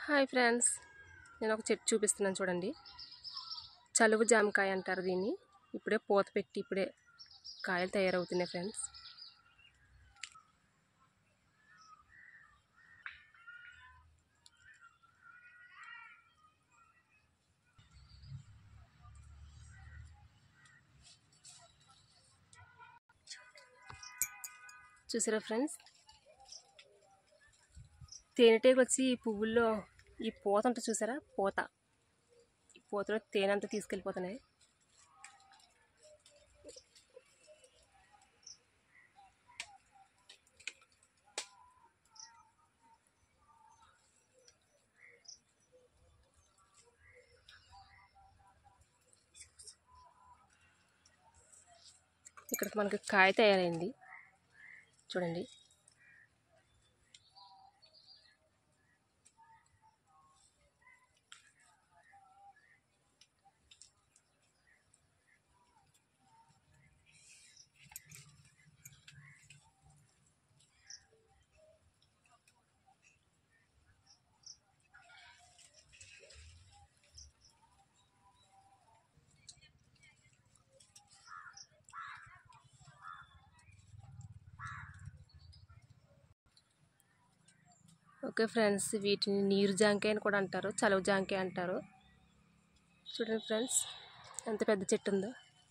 hi friends నేను ఒక చెట్టు చూపిస్తున్నాను చూడండి చలువు జామకాయ అంటారు దీన్ని ఇప్పుడే పూత పెట్టి ఇప్పుడే కాయలు తయారవుతున్నాయి ఫ్రెండ్స్ చూసారా ఫ్రెండ్స్ తేనెటీగలు వచ్చి ఈ పువ్వుల్లో ఈ పూత ఉంటుంది చూసారా పూత ఈ పూతలో తేనె అంతా తీసుకెళ్ళిపోతున్నాయి ఇక్కడ మనకి కాయ తయారైంది చూడండి ఓకే ఫ్రెండ్స్ వీటిని నీరు జాంకాయ అని కూడా అంటారు చలువ జాంకాయ అంటారు చూడండి ఫ్రెండ్స్ ఎంత పెద్ద చెట్టు ఉందో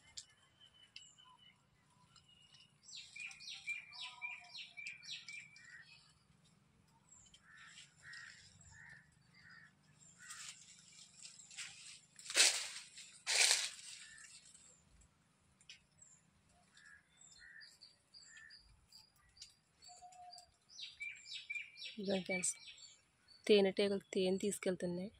ఇదిగోండి ఫ్రెండ్స్ తేనెటీగలు తేనె తీసుకెళ్తున్నాయి